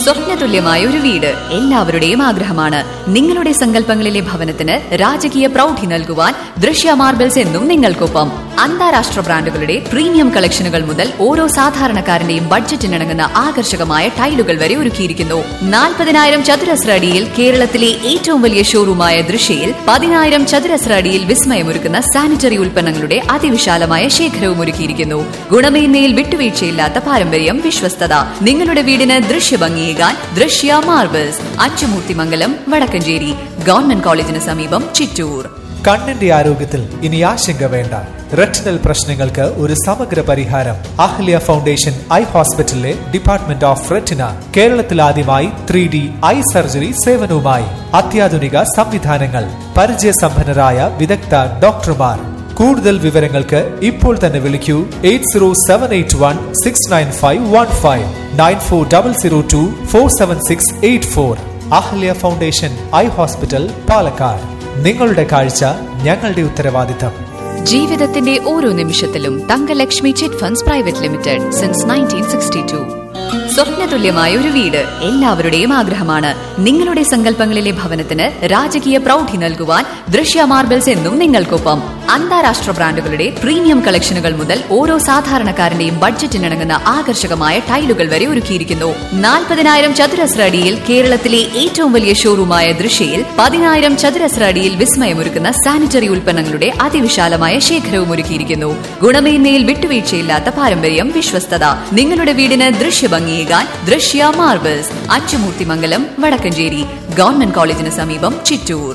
സ്വപ്നതുല്യമായ ഒരു വീട് എല്ലാവരുടെയും ആഗ്രഹമാണ് നിങ്ങളുടെ സങ്കല്പങ്ങളിലെ ഭവനത്തിന് രാജകീയ പ്രൗഢി നൽകുവാൻ ദൃശ്യ മാർബിൾസ് എന്നും നിങ്ങൾക്കൊപ്പം അന്താരാഷ്ട്ര ബ്രാൻഡുകളുടെ പ്രീമിയം കളക്ഷനുകൾ മുതൽ ഓരോ സാധാരണക്കാരന്റെയും ബഡ്ജറ്റിനിണങ്ങുന്ന ആകർഷകമായ ടൈലുകൾ വരെ ഒരുക്കിയിരിക്കുന്നു നാൽപ്പതിനായിരം ചതുരശ്ര അടിയിൽ കേരളത്തിലെ ഏറ്റവും വലിയ ഷോറൂമായ ദൃശ്യയിൽ പതിനായിരം ചതുരശ്ര അടിയിൽ വിസ്മയമൊരുക്കുന്ന സാനിറ്ററി ഉൽപ്പന്നങ്ങളുടെ അതിവിശാലമായ ശേഖരവും ഒരുക്കിയിരിക്കുന്നു ഗുണമേന്മയിൽ വിട്ടുവീഴ്ചയില്ലാത്ത പാരമ്പര്യം വിശ്വസ്തത നിങ്ങളുടെ വീടിന് ദൃശ്യഭംഗിയേകാൻ ദൃശ്യ മാർബിൾസ് അച്ചുമൂർത്തിമംഗലം വടക്കഞ്ചേരി ഗവൺമെന്റ് കോളേജിന് സമീപം ചിറ്റൂർ കണ്ണിന്റെ ആരോഗ്യത്തിൽ ഇനി ആശങ്ക വേണ്ട റെറ്റിനൽ പ്രശ്നങ്ങൾക്ക് ഒരു സമഗ്ര പരിഹാരം അഹ്ല്യ ഫൗണ്ടേഷൻ ഐ ഹോസ്പിറ്റലിലെ ഡിപ്പാർട്ട്മെന്റ് ഓഫ് റെറ്റിന കേരളത്തിൽ ആദ്യമായി ത്രീ ഡി ഐ സർജറി സേവനവുമായി അത്യാധുനിക സംവിധാനങ്ങൾ പരിചയസമ്പന്നരായ വിദഗ്ധ ഡോക്ടർമാർ കൂടുതൽ വിവരങ്ങൾക്ക് ഇപ്പോൾ തന്നെ വിളിക്കൂ eight zero seven eight one six nine five one five nine four double zero two four seven six eight four Ahalya foundation eye hospital Palakkad നിങ്ങളുടെ കാഴ്ച ഞങ്ങളുടെ ഉത്തരവാദിത്തം ജീവിതത്തിന്റെ ഓരോ നിമിഷത്തിലും Thangalakshmi chit funds private limited since nineteen sixty two സ്വപ്നതുല്യമായ ഒരു വീട് എല്ലാവരുടെയും ആഗ്രഹമാണ് നിങ്ങളുടെ സങ്കല്പങ്ങളിലെ ഭവനത്തിന് രാജകീയ പ്രൗഢി നൽകുവാൻ ദൃശ്യ മാർബിൾസ് എന്നും നിങ്ങൾക്കൊപ്പം അന്താരാഷ്ട്ര ബ്രാൻഡുകളുടെ പ്രീമിയം കളക്ഷനുകൾ മുതൽ ഓരോ സാധാരണക്കാരന്റെയും ബഡ്ജറ്റിനിണങ്ങുന്ന ആകർഷകമായ ടൈലുകൾ വരെ ഒരുക്കിയിരിക്കുന്നു നാൽപ്പതിനായിരം ചതുരശ്ര അടിയിൽ കേരളത്തിലെ ഏറ്റവും വലിയ ഷോറൂമായ ദൃശ്യയിൽ പതിനായിരം ചതുരശ്ര അടിയിൽ വിസ്മയമൊരുക്കുന്ന സാനിറ്ററി ഉൽപ്പന്നങ്ങളുടെ അതിവിശാലമായ ശേഖരവും ഒരുക്കിയിരിക്കുന്നു ഗുണമേന്മയിൽ വിട്ടുവീഴ്ചയില്ലാത്ത പാരമ്പര്യം വിശ്വസ്തത നിങ്ങളുടെ വീടിന് ദൃശ്യഭംഗിയേകാൻ ദൃശ്യ മാർബിൾസ് അച്ചുമൂർത്തിമംഗലം വടക്കഞ്ചേരി ഗവൺമെന്റ് കോളേജിന് സമീപം ചിറ്റൂർ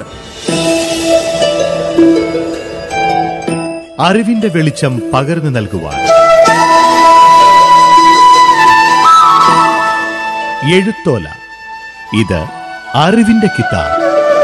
അറിവിന്റെ വെളിച്ചം പകർന്നു നൽകുവാൻ എഴുത്തോല ഇത് അറിവിന്റെ കിതാബ്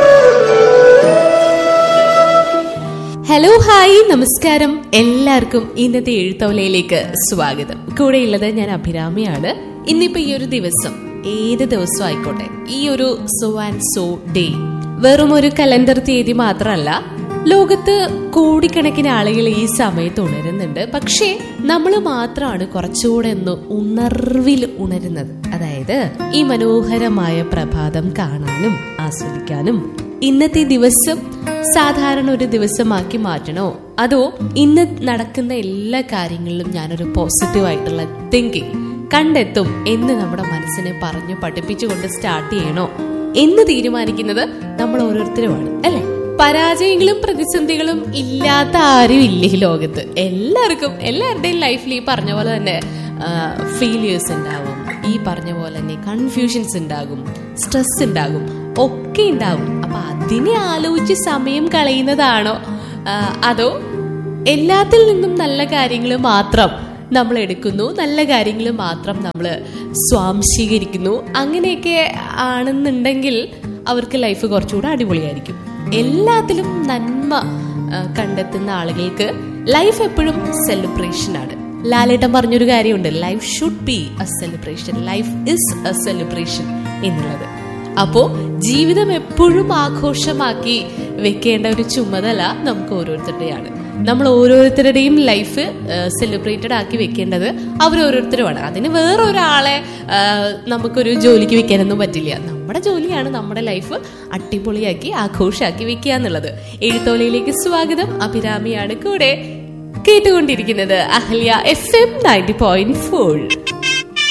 ഹലോ ഹായ് നമസ്കാരം എല്ലാവർക്കും ഇന്നത്തെ എഴുത്തോലയിലേക്ക് സ്വാഗതം കൂടെയുള്ളത് ഞാൻ അഭിരാമിയാണ് ഇന്നിപ്പോ ഈ ഒരു ദിവസം ഏത് ദിവസം ആയിക്കോട്ടെ ഈ ഒരു സോ ആൻഡ് സോ ഡേ വെറും ഒരു കലണ്ടർ തീയതി മാത്രമല്ല ലോകത്ത് കോടിക്കണക്കിന് ആളുകൾ ഈ സമയത്ത് ഉണരുന്നുണ്ട് പക്ഷേ നമ്മൾ മാത്രമാണ് കുറച്ചുകൂടെ ഒന്ന് ഉണർവിൽ ഉണരുന്നത് അതായത് ഈ മനോഹരമായ പ്രഭാതം കാണാനും ആസ്വദിക്കാനും ഇന്നത്തെ ദിവസം സാധാരണ ഒരു ദിവസമാക്കി മാറ്റണോ അതോ ഇന്ന് നടക്കുന്ന എല്ലാ കാര്യങ്ങളിലും ഞാനൊരു പോസിറ്റീവ് ആയിട്ടുള്ള തിങ്കിങ് കണ്ടെത്തും എന്ന് നമ്മുടെ മനസ്സിനെ പറഞ്ഞു പഠിപ്പിച്ചുകൊണ്ട് സ്റ്റാർട്ട് ചെയ്യണോ എന്ന് തീരുമാനിക്കുന്നത് നമ്മൾ ഓരോരുത്തരുമാണ് അല്ലെ പരാജയങ്ങളും പ്രതിസന്ധികളും ഇല്ലാത്ത ആരും ഇല്ല ഈ ലോകത്ത് എല്ലാവർക്കും എല്ലാവരുടെയും ലൈഫിൽ ഈ പറഞ്ഞ പോലെ തന്നെ ഫെയിലിയേഴ്സ് ഉണ്ടാവും ഈ പറഞ്ഞ പോലെ തന്നെ കൺഫ്യൂഷൻസ് ഉണ്ടാകും സ്ട്രെസ് ഉണ്ടാകും ഒക്കെ ഉണ്ടാവും അപ്പൊ അതിനെ ആലോചിച്ച് സമയം കളയുന്നതാണോ ആ, അതോ എല്ലാത്തിൽ നിന്നും നല്ല കാര്യങ്ങൾ മാത്രം നമ്മൾ എടുക്കുന്നു നല്ല കാര്യങ്ങൾ മാത്രം നമ്മൾ സ്വാംശീകരിക്കുന്നു അങ്ങനെയൊക്കെ ആണെന്നുണ്ടെങ്കിൽ അവർക്ക് ലൈഫ് കുറച്ചുകൂടെ അടിപൊളിയായിരിക്കും എല്ലാത്തിലും നന്മ ആ, കണ്ടെത്തുന്ന ആളുകൾക്ക് ലൈഫ് എപ്പോഴും സെലിബ്രേഷൻ ആണ് ലാലേട്ടൻ പറഞ്ഞൊരു കാര്യമുണ്ട് life should be a celebration life is a celebration എന്നുള്ളത് അപ്പോ ജീവിതം എപ്പോഴും ആഘോഷമാക്കി വെക്കേണ്ട ഒരു ചുമതല നമുക്ക് ഓരോരുത്തരുടെയാണ് നമ്മൾ ഓരോരുത്തരുടെയും ലൈഫ് സെലിബ്രേറ്റഡ് ആക്കി വെക്കേണ്ടത് അവരോരോരുത്തരുമാണ് അതിന് വേറൊരാളെ ആ, നമുക്കൊരു ജോലിക്ക് വെക്കാനൊന്നും പറ്റില്ല നമ്മുടെ ജോലിയാണ് നമ്മുടെ ലൈഫ് അടിപൊളിയാക്കി ആഘോഷമാക്കി വെക്കുക എന്നുള്ളത് എഴുത്തോലയിലേക്ക് സ്വാഗതം അഭിരാമിയാണ് കൂടെ കേട്ടുകൊണ്ടിരിക്കുന്നത് Ahalya FM ninety point four four